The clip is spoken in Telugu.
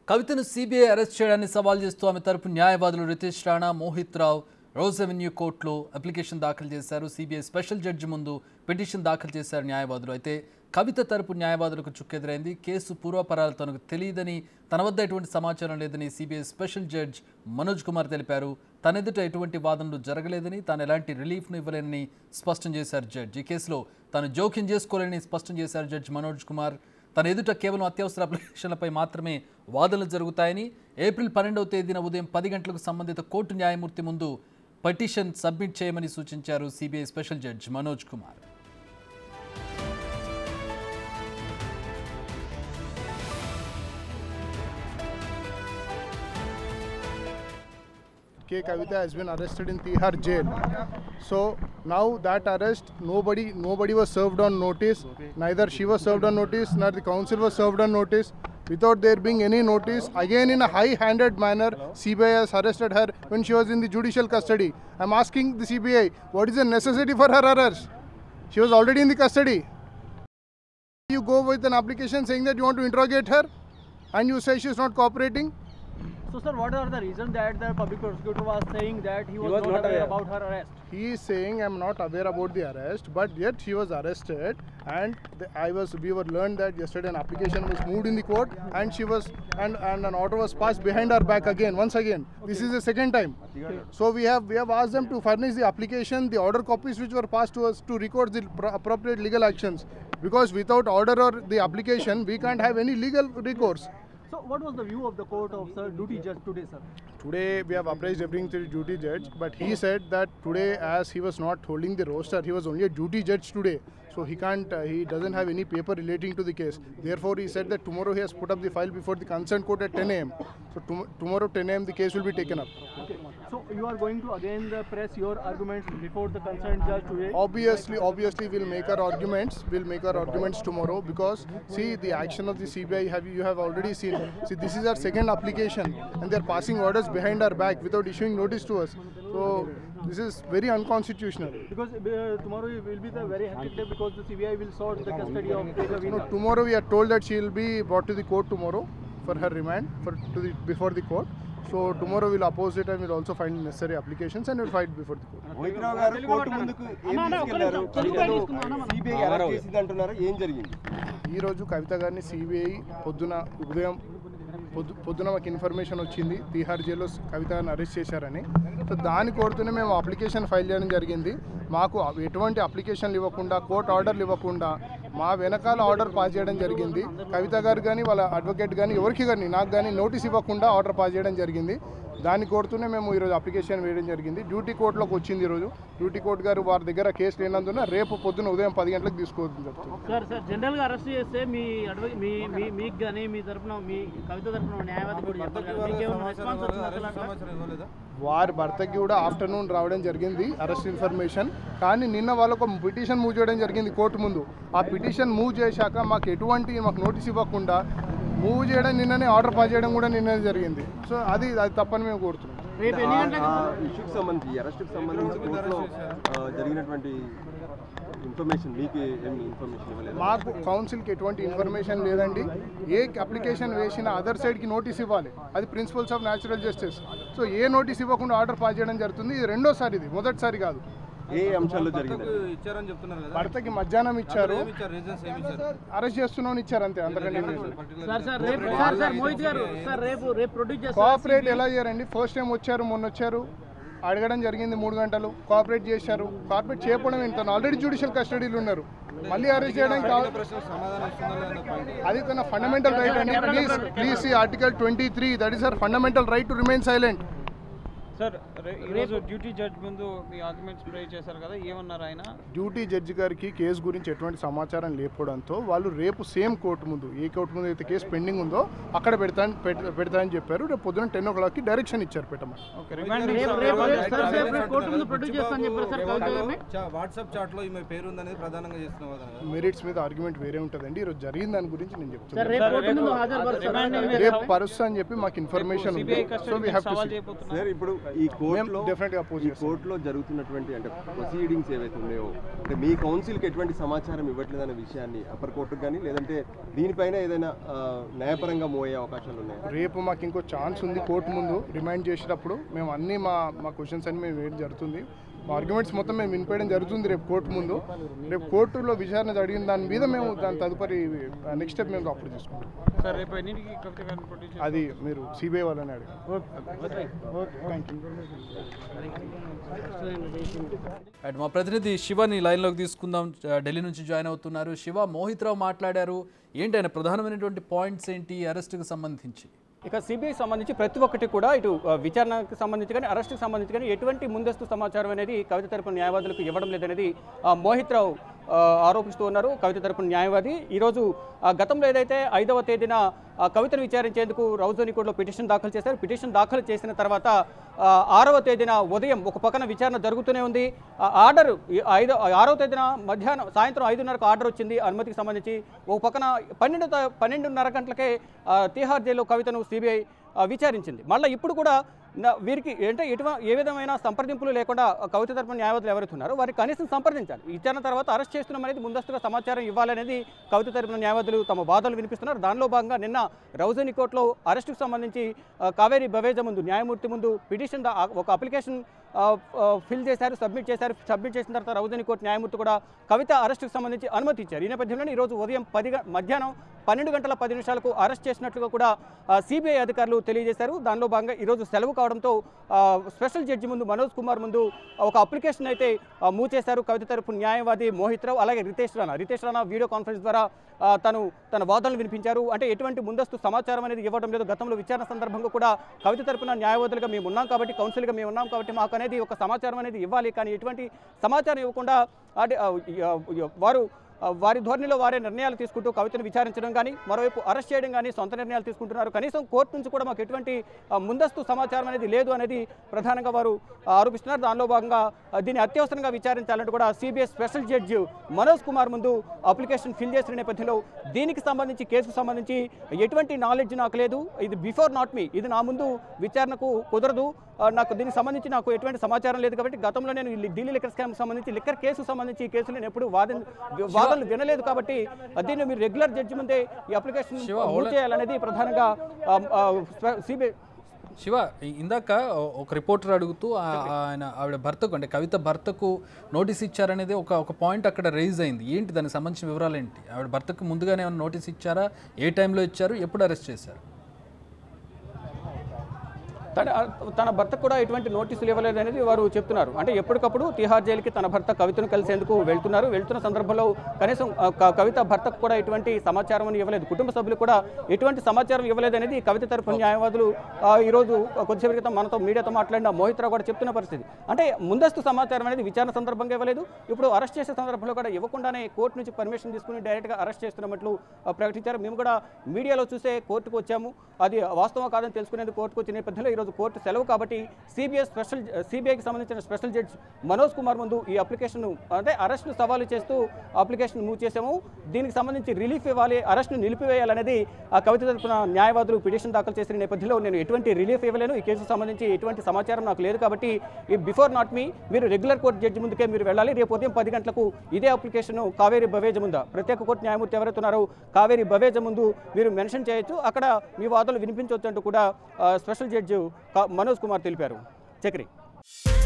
కవితను సిబిఐ అరెస్ట్ చేయడాన్ని సవాల్ చేస్తూ ఆమె తరపు న్యాయవాదులు రితేష్ రాణా మోహిత్ రావు రోజ్ అవెన్యూ కోర్టులో అప్లికేషన్ దాఖలు చేశారు సిబిఐ స్పెషల్ జడ్జి ముందు పిటిషన్ దాఖలు చేశారు న్యాయవాదులు అయితే కవిత తరపు న్యాయవాదులకు చుక్కెదురైంది కేసు పూర్వపరాలు తనకు తెలియదని తన వద్ద ఎటువంటి సమాచారం లేదని CBI special judge Manoj Kumar తెలిపారు తన ఎదుట ఎటువంటి వాదనలు జరగలేదని తాను ఎలాంటి రిలీఫ్ను ఇవ్వలేనని స్పష్టం చేశారు జడ్జ్ ఈ కేసులో తాను జోక్యం చేసుకోలేని స్పష్టం చేశారు జడ్జ్ మనోజ్ కుమార్ తన ఎదుట కేవలం అత్యవసర అప్లికేషన్లపై మాత్రమే వాదనలు జరుగుతాయని ఏప్రిల్ పన్నెండవ తేదీన ఉదయం పది గంటలకు సంబంధిత కోర్టు న్యాయమూర్తి ముందు పిటిషన్ సబ్మిట్ చేయమని సూచించారు CBI special judge Manoj Kumar K. Kavita has been arrested in Tihar jail. So now that arrest, nobody nobody was served on notice. Neither she was served on notice, nor the council was served on notice. Without there being any notice, again in a high-handed manner, CBI has arrested her when she was in the judicial custody. I'm asking the CBI, what is the necessity for her arrest? She was already in the custody. You go with an application saying that you want to interrogate her, and you say she is not cooperating. So, sir, what are the reasons that the public prosecutor was saying that he was, was not, not aware aware. about her arrest? he is saying i'm not aware about the arrest but yet she was arrested and the, i was we were learned that yesterday an application was moved in the court and she was and, and an order was passed behind her back again once again this is the second time so we have we have asked them to furnish the application the order copies which were passed to us to record the pro- appropriate legal actions because without order or the application we can't have any legal recourse So, what was the view of the court of sir duty judge today, sir? Today we have appraised everything to the duty judge, but he said that today, as he was not holding the roster, he was only a duty judge today. So he can't, uh, he doesn't have any paper relating to the case. Therefore, he said that tomorrow he has put up the file before the concerned court at 10 a.m. So tom- tomorrow 10 a.m. the case will be taken up. Okay. So, you are going to again the press your arguments before the concerned judge today? Obviously, obviously, we'll make our arguments. We'll make our arguments tomorrow because see the action of the CBI. Have you you have already seen? See, this is our second application, and they're passing orders behind our back without issuing notice to us. So this is very unconstitutional. Because uh, tomorrow will be the very hectic day because the CBI will sort the custody of No, Tegavina. tomorrow we are told that she will be brought to the court tomorrow for her remand for to the before the court. So tomorrow we'll oppose it and we'll also find necessary applications and we'll fight before the court. Mohit Rao గారు కోర్టు ముందుకు ఏం తీసుకెళ్లారు కవితను సిబిఐ అరెస్ట్ చేసింది అంటున్నారు ఏం జరిగింది ఈరోజు కవిత గారిని సిబిఐ పొద్దున ఉదయం పొద్దు పొద్దున మాకు ఇన్ఫర్మేషన్ వచ్చింది తీహార్ జైల్లో కవిత గారిని అరెస్ట్ చేశారని సో దాన్ని కోరుతూనే మేము అప్లికేషన్ ఫైల్ చేయడం జరిగింది మాకు ఎటువంటి అప్లికేషన్లు ఇవ్వకుండా కోర్టు ఆర్డర్లు ఇవ్వకుండా మా వెనకాల ఆర్డర్ పాస్ చేయడం జరిగింది కవిత గారు కానీ వాళ్ళ అడ్వకేట్ కానీ ఎవరికి కానీ నాకు కానీ నోటీస్ ఇవ్వకుండా ఆర్డర్ పాస్ చేయడం జరిగింది దాన్ని కోరుతూనే మేము ఈరోజు అప్లికేషన్ వేయడం జరిగింది డ్యూటీ కోర్టులోకి వచ్చింది ఈరోజు డ్యూటీ కోర్టు గారు వారి దగ్గర కేసు లేనందున రేపు పొద్దున ఉదయం పది గంటలకు తీసుకోవద్దని చెప్తుంది సార్ సార్ జనరల్ గా అరెస్ట్ చేస్తే మీ అడ్వ మీ మీ మీకు కానీ మీ తరపున మీ కవిత తరపున న్యాయవాది కూడా చెప్పారు కదా. మీకేమైనా రెస్పాన్స్ వచ్చింది అసలు వారి భర్తకి కూడా ఆఫ్టర్నూన్ రావడం జరిగింది అరెస్ట్ ఇన్ఫర్మేషన్ కానీ నిన్న వాళ్ళకు పిటిషన్ మూవ్ చేయడం జరిగింది కోర్టు ముందు ఆ పిటిషన్ మూవ్ చేశాక మాకు ఎటువంటి మాకు నోటీస్ ఇవ్వకుండా మూవ్ చేయడం నిన్ననే ఆర్డర్ పాస్ చేయడం కూడా నిన్ననే జరిగింది సో అది అది తప్పని మేము కోరుతున్నాం రేపు ఎన్ని గంటలకు ఇష్యూకి సంబంధించి అరెస్ట్కి సంబంధించి కోర్టులో ఆ, జరిగినటువంటి ఇన్ఫర్మేషన్ మీకు ఏమి ఇన్ఫర్మేషన్ ఇవ్వలేదు మాకు కౌన్సిల్కి ఎటువంటి ఇన్ఫర్మేషన్ లేదండి ఏ అప్లికేషన్ వేసినా అదర్ సైడ్కి నోటీస్ ఇవ్వాలి అది principles of natural justice so ఏ నోటీస్ ఇవ్వకుండా ఆర్డర్ పాస్ చేయడం జరుగుతుంది ఇది రెండోసారి ఇది మొదటిసారి కాదు ఏ అంశాల్లో జరిగింది ఇచ్చారని చెప్తున్నారు కదా భర్తకి మధ్యాహ్నం ఇచ్చారు ఏమి ఇచ్చారు రీజన్స్ ఏమి ఇచ్చారు అరెస్ట్ చేస్తున్నామని ఇచ్చారు అంతే అంతకంటే ఏం లేదు. సార్ సార్ రేపు సార్ సార్ మోహిత్ గారు సార్ రేపు రేపు ప్రొడ్యూస్ చేస్తారు కోఆపరేట్ ఎలా చేయారండి ఫస్ట్ టైం వచ్చారు మొన్న వచ్చారు అడగడం జరిగింది మూడు గంటలు కోఆపరేట్ చేశారు కోఆపరేట్ చేయకపోవడం ఏంటి ఆల్రెడీ జ్యుడిషియల్ కస్టడీలో ఉన్నారు మళ్ళీ అరెస్ట్ చేయడానికి కావ- ప్రశ్నకు సమాధానం ఇస్తుందా లేదా పాయింట్ అది తన ఫండమెంటల్ రైట్ అండి please please see article twenty three that is our fundamental right to remain silent sir రే- ఈరోజు డ్యూటీ జడ్జ్ ముందు మీ ఆర్గ్యుమెంట్స్ ప్రే చేశారు కదా ఏమన్నారు ఆయన డ్యూటీ జడ్జి గారికి కేసు గురించి ఎటువంటి సమాచారం లేకపోవడంతో వాళ్ళు రేపు సేమ్ కోర్టు ముందు ఏ కోర్టు ముందు అయితే కేసు పెండింగ్ ఉందో అక్కడ పెడతా పెడతానని చెప్పారు రేపు పొద్దున టెన్ ఓ క్లాక్కి డైరెక్షన్ ఇచ్చారు పెట్టమని ఓకే రిమాండ్ రేపు రేపు రేపు సార్ సార్ రేపు కోర్టు ముందు ప్రొడ్యూస్ చేస్తానని చెప్పారు సార్ కవిత గారిని వాట్సాప్ చాట్ లో ఈమె పేరు ఉందనేది ప్రధానంగా చేస్తున్న వాదన కదా. మెరిట్స్ మీద ఆర్గ్యుమెంట్ వేరే ఉంటుందండి ఈరోజు జరిగిన దాని గురించి నేను సార్ చెప్తున్నాను రేపు కోర్టు ముందు హాజరుపరుస్తారు రేపు పరుస్తా అని చెప్పి మాకు ఇన్ఫర్మేషన్ ఉంది CBI so we custody have to సవాల్ చేయబోతున్నారు సార్ ఇప్పుడు ఈ కోర్టులో definitely oppose ఈ కోర్టులో జరుగుతున్నటువంటి అంటే ప్రొసీడింగ్స్ ఏవైతే ఉన్నాయో అంటే మీ కౌన్సిల్కి ఎటువంటి సమాచారం ఇవ్వట్లేదనే విషయాన్ని అప్పర్ కోర్టుకు కానీ లేదంటే దీనిపైన ఏదైనా ఆ, న్యాయపరంగా మూవ్ అయ్యే అవకాశాలు ఉన్నాయా రేపు మాకు ఇంకో ఛాన్స్ ఉంది కోర్టు ముందు రిమైండ్ చేసేటప్పుడు మేము అన్ని మా మా క్వశ్చన్స్ అన్ని మేము వేయడం జరుగుతుంది మా ఆర్గ్యుమెంట్స్ మొత్తం మేము వినిపించడం జరుగుతుంది రేపు కోర్టు ముందు రేపు కోర్టులో విచారణ జరిగిన దాని మీద మేము దాని తదుపరి నెక్స్ట్ స్టెప్ మేము అప్పుడు తీసుకుంటాం సార్ రేపు ఎన్నింటికి కవిత గారిని ప్రొడ్యూస్ అది మీరు సిబిఐ వాళ్ళని అడిగారు థ్యాంక్ యూ అండ్ మా ప్రతినిధి శివని లైన్లోకి తీసుకుందాం ఆ, ఢిల్లీ నుంచి జాయిన్ అవుతున్నారు శివ మోహిత్ రావు మాట్లాడారు ఏంటి ఆయన ప్రధానమైనటువంటి పాయింట్స్ ఏంటి అరెస్ట్కి సంబంధించి ఇక సిబిఐ సంబంధించి ప్రతి ఒక్కటి కూడా ఇటు ఆ, విచారణకు సంబంధించి కానీ అరెస్ట్కి సంబంధించి కానీ ఎటువంటి ముందస్తు సమాచారం అనేది కవిత తరపున న్యాయవాదులకు ఇవ్వడం లేదనేది ఆ, మోహిత్ రావు ఆ, ఆరోపిస్తూ ఉన్నారు కవిత తరపున న్యాయవాది ఈరోజు ఆ, గతంలో ఏదైతే ఐదవ తేదీన ఆ, కవితను విచారించేందుకు రౌజోని కోర్టులో పిటిషన్ దాఖలు చేశారు పిటిషన్ దాఖలు చేసిన తర్వాత ఆ, ఆరవ తేదీన ఉదయం ఒక పక్కన విచారణ జరుగుతూనే ఉంది ఆ ఆర్డర్ ఈ ఐదో ఆరవ తేదీన మధ్యాహ్నం సాయంత్రం ఐదున్నరకు ఆర్డర్ వచ్చింది అనుమతికి సంబంధించి ఒక పక్కన పన్నెండు త- పన్నెండున్నర గంటలకే ఆ, తిహార్ జైల్లో కవితను సిబిఐ విచారించింది మళ్ళీ ఇప్పుడు కూడా నా- వీరికి అంటే ఎటువ ఏ విధమైన సంప్రదింపులు లేకుండా ఆ కవిత తరపున న్యాయవాదులు ఎవరైతే ఉన్నారో వారికి కనీసం సంప్రదించాలి విచారణ తర్వాత అరెస్ట్ చేస్తున్నాం అనేది ముందస్తుగా సమాచారం ఇవ్వాలనేది కవిత తరపున న్యాయవాదులు తమ వాదనలు వినిపిస్తున్నారు దానిలో భాగంగా నిన్న రౌజని కోర్టులో అరెస్టుకు సంబంధించి ఆ, కావేరీ బవేజ ముందు న్యాయమూర్తి ముందు పిటిషన్ దా- ఒక అప్లికేషన్ ఆ, ఆ, ఫిల్ చేశారు సబ్మిట్ చేశారు సబ్మిట్ చేసిన తర్వాత రౌజని కోర్టు న్యాయమూర్తి కూడా కవిత అరెస్టుకు సంబంధించి అనుమతి ఇచ్చారు ఈ నేపథ్యంలోనే ఈరోజు ఉదయం పది గ- మధ్యాహ్నం పన్నెండు గంటల పది నిమిషాలకు అరెస్ట్ చేసినట్లుగా కూడా సిబిఐ అధికారులు తెలియజేశారు దానిలో భాగంగా ఈరోజు సెలవు కావడంతో ఆ, స్పెషల్ జడ్జి ముందు మనోజ్ కుమార్ ముందు ఒక అప్లికేషన్ అయితే ఆ, మూవ్ చేశారు కవిత తరపు న్యాయవాది మోహిత్ రావు అలాగే రితేష్ రాణా రితేష్ రాణా వీడియో కాన్ఫరెన్స్ ద్వారా ఆ, తను తన వాదనలు వినిపించారు అంటే ఎటువంటి ముందస్తు సమాచారం అనేది ఇవ్వడం లేదు గతంలో విచారణ సందర్భంగా కూడా కవిత తరపున న్యాయవాదులుగా మేము ఉన్నాం కాబట్టి కౌన్సిల్గా మేము ఉన్నాం కాబట్టి మాకు అనేది ఒక సమాచారం అనేది ఇవ్వాలి కానీ ఎటువంటి సమాచారం ఇవ్వకుండా అంటే ఆ, ఆ, వారు ఆ, వారి ధోరణిలో వారే నిర్ణయాలు తీసుకుంటూ కవితను విచారించడం కానీ మరోవైపు అరెస్ట్ చేయడం కానీ సొంత నిర్ణయాలు తీసుకుంటున్నారు కనీసం కోర్టు నుంచి కూడా మాకు ఎటువంటి ఆ, ముందస్తు సమాచారం అనేది లేదు అనేది ప్రధానంగా వారు ఆ, ఆరోపిస్తున్నారు దానిలో భాగంగా ఆ, దీన్ని అత్యవసరంగా విచారించాలంటూ కూడా CBI special judge Manoj Kumar ముందు అప్లికేషన్ ఫిల్ చేసిన నేపథ్యంలో దీనికి సంబంధించి కేసుకు సంబంధించి ఎటువంటి నాలెడ్జ్ నాకు లేదు ఇది బిఫోర్ నాట్ మీ ఇది నా ముందు విచారణకు కుదరదు ఆ, నాకు దీనికి సంబంధించి నాకు ఎటువంటి సమాచారం లేదు కాబట్టి గతంలో నేను ఈ ఢిల్లీ లిక్కర్ స్కామ్ సంబంధించి లిక్కర్ కేసు సంబంధించి ఈ కేసులు నేను ఎప్పుడు వాదన వాదనలు వినలేదు కాబట్టి ఆ, దీన్ని మీరు రెగ్యులర్ జడ్జి ముందే ఈ అప్లికేషన్ శివ, మూవ్ చేయాలనేది ప్రధానంగా సిబిఐ శివ ఇ- ఇందాక ఓ- ఒక రిపోర్టర్ అడుగుతూ ఆ- ఆయన ఆవిడ భర్తకు అంటే కవిత భర్తకు నోటీస్ ఇచ్చారనేది ఒక ఒక పాయింట్ అక్కడ రైజ్ అయింది ఏంటి దానికి సంబంధించిన వివరాలు ఏంటి ఆవిడ భర్తకు ముందుగానే ఏమైనా నోటీస్ ఇచ్చారా ఏ టైంలో ఇచ్చారు ఎప్పుడు అరెస్ట్ చేశారు తన తన భర్తకు కూడా ఎటువంటి నోటీసులు ఇవ్వలేదు అనేది వారు చెప్తున్నారు అంటే ఎప్పటికప్పుడు తిహార్ జైలుకి తన భర్త కవితను కలిసేందుకు వెళ్తున్నారు వెళ్తున్న సందర్భంలో కనీసం ఆ, క- కవిత భర్తకు కూడా ఎటువంటి సమాచారం అని ఇవ్వలేదు కుటుంబ సభ్యులు కూడా ఎటువంటి సమాచారం ఇవ్వలేదు అనేది కవిత తరపు న్యాయవాదులు ఆ, ఈరోజు కొద్దిసేపు క్రితం మనతో మీడియాతో మాట్లాడిన మోహిత్ రావు కూడా చెప్తున్న పరిస్థితి అంటే ముందస్తు సమాచారం అనేది విచారణ సందర్భంగా ఇవ్వలేదు ఇప్పుడు అరెస్ట్ చేసే సందర్భంలో కూడా ఇవ్వకుండానే కోర్టు నుంచి పర్మిషన్ తీసుకుని డైరెక్ట్గా అరెస్ట్ చేస్తున్నట్లు ఆ, ప్రకటించారు మేము కూడా మీడియాలో చూసే కోర్టుకు వచ్చాము అది వాస్తవం కాదని తెలుసుకునేందుకు కోర్టుకు వచ్చిన నేపథ్యంలో ఈరోజు కోర్టు సెలవు కాబట్టి సిబిఐ స్పెషల్ సిబిఐకి సంబంధించిన స్పెషల్ జడ్జ్ మనోజ్ కుమార్ ముందు ఈ అప్లికేషన్ అంటే అరెస్ట్ను సవాలు చేస్తూ అప్లికేషన్ మూవ్ చేసాము దీనికి సంబంధించి రిలీఫ్ ఇవ్వాలి అరెస్ట్ను నిలిపివేయాలనేది ఆ కవిత తరపున న్యాయవాదులు పిటిషన్ దాఖలు చేసిన నేపథ్యంలో నేను ఎటువంటి రిలీఫ్ ఇవ్వలేను ఈ కేసుకు సంబంధించి ఎటువంటి సమాచారం నాకు లేదు కాబట్టి ఈ బిఫోర్ నాట్ మీ మీరు రెగ్యులర్ కోర్టు జడ్జి ముందుకే మీరు వెళ్ళాలి రేపు ఉదయం పది గంటలకు ఇదే అప్లికేషన్ కావేరీ బవేజ ముందు ప్రత్యేక కోర్టు న్యాయమూర్తి ఎవరైతే ఉన్నారో కావేరీ బవేజ ముందు మీరు మెన్షన్ చేయొచ్చు అక్కడ మీ వాదనలు వినిపించవచ్చు అంటూ కూడా ఆ, స్పెషల్ జడ్జి కా- మనోజ్ కుమార్ తెలిపారు చక్రి